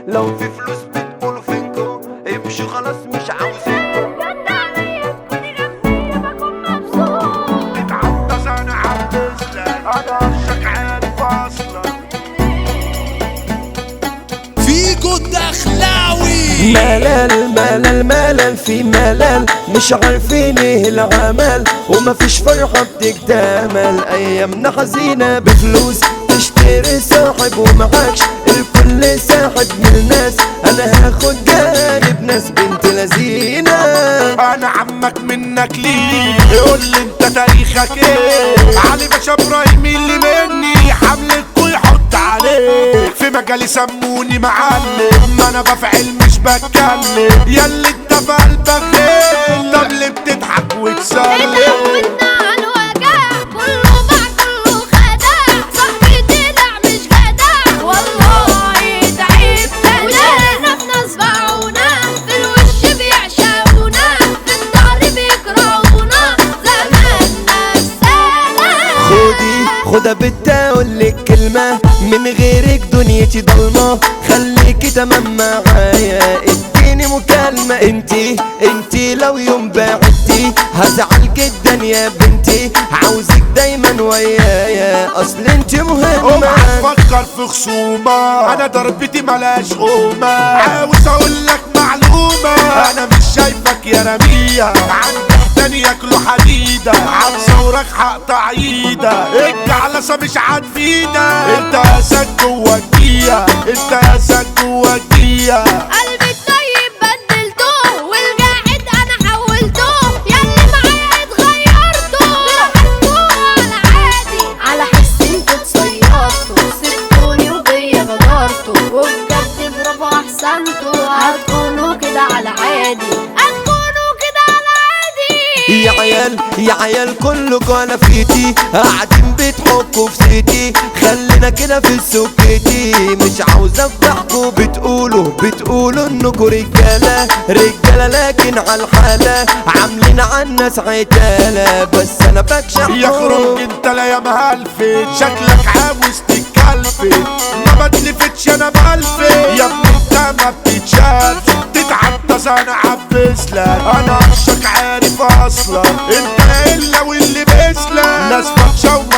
لو في فلوس بتقولوا فينكو امشوا خلاص مش عاوزينكو اتعطس انا عبسلك انا عشق عارف اصلا فيجو الدخلاوي ملل ملل ملل في ملل مش عارفين ايه العمل ومفيش فرحة بتكتمل ايامنا حزينة بفلوس تشتري صاحب ومعكش الكل ساحب من الناس انا هاخد جانب ناس بنت لذينة انا عمك منك ليه يقول لي انت تاريخك ايه علي باشا ابراهيم اللي مني حملك ويحط عليه في مجالي سموني معلم ما انا بفعل مش بتكلم ياللي انت في قلبك غير طب ليه بتضحك وتسلم خدي خدها بتقول لك كلمة من غيرك دنيتي ضلمة خليكي تمام معايا اديني مكالمة انتي انتي لو يوم بعدتي هزعل جدا يا بنتي عاوزك دايما ويايا اصل انتي مهمة اوعى تفكر في خصومة انا ضربتي ملاش قومة عاوز اقول لك معلومة انا مش شايفك يا رمية عندك تاني ياكلوا حديدة هتصورك هقطع ايدك الجعلسة مش هتفيدك انت اسد جوا الجية انت اسد جوا الجية قلبي الطيب بدلته والقاعد انا حولته ياللي معايا اتغيرته بتحبوه على عادي على حس انتوا اتصيرتوا سبتوني وبيا غدرتوا وبجد برافو احسنتوا هتكونوا كده على عادي هتكونوا كده على عادي يا عيال يا عيال كلكوا انا فيتي قاعدين بتحكوا في سيتي خلينا كده في السكتي مش عاوز افضحكوا بتقولوا بتقولوا انكوا رجاله رجاله لكن على الحاله عاملين عالناس عتاله بس انا بكشف يا خرج انت لا يا مهلفت شكلك عاوز تتكلفت ما بتلفتش انا بلفت يا ابني انت ما بتتشافش تتعطس انا عبسلك انا عشق عارف اصلا انت الا واللي بيسلك ناس فاتشه وما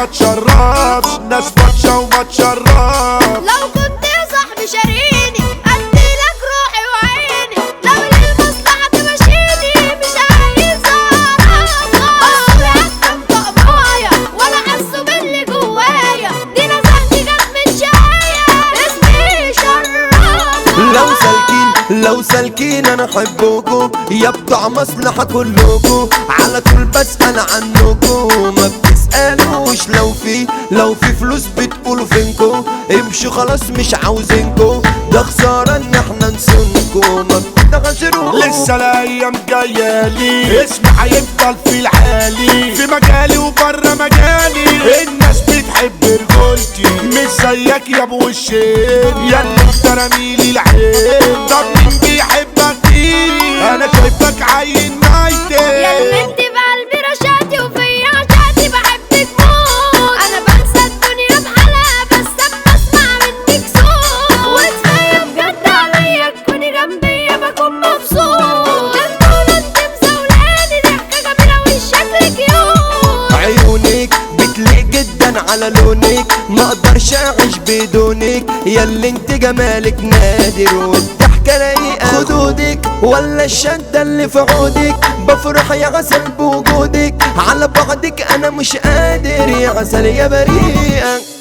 تشربش ناس فاتشه وما تشربش لو كنت يا صاحبي شاريني اديلك روحي وعيني لو للمصلحة تمشيني مش عايز اعرفها اصلي هستمتع معايا ولا حاسه باللي جوايا دي نزهتي جت من شاية اسمي شرفها لو سالكين لو سالكين انا احبكوا يا بتوع مصلحة كلكوا على طول بسأل عنكوا ما بتسألوش لو في لو في فلوس بتقولوا فينكوا امشوا خلاص مش عاوزينكوا ده خسارة ان احنا نسونكوا ما بتتغشروش لسه الايام جايه لي اسمي هيفضل في العالي في مجالي وبره مجالي الناس بتحب رجولتي مش زيك يا ابو الشين يا اللي انت رميلي العين طب مين بيحبك ايه انا شايفك عين يا اللي مايتة انت في قلبي رشاتي وفي عشاتي بحبك موت انا بنسى الدنيا بحالها بس اما اسمع منك صوت وكفايه بجد عليا تكوني جنبي بكون مبسوط الطولة انت مزولاني ضحكه جميله وشكلك كيوت عيونك بتليق جدا على لونك ما اقدرش اعيش بدونك يا اللي انت جمالك نادر والضحكه رايقه خدودك ولا الشده اللي في عودك بفرح يا عسل بوجودك على بعدك انا مش قادر يا عسل يا بريئه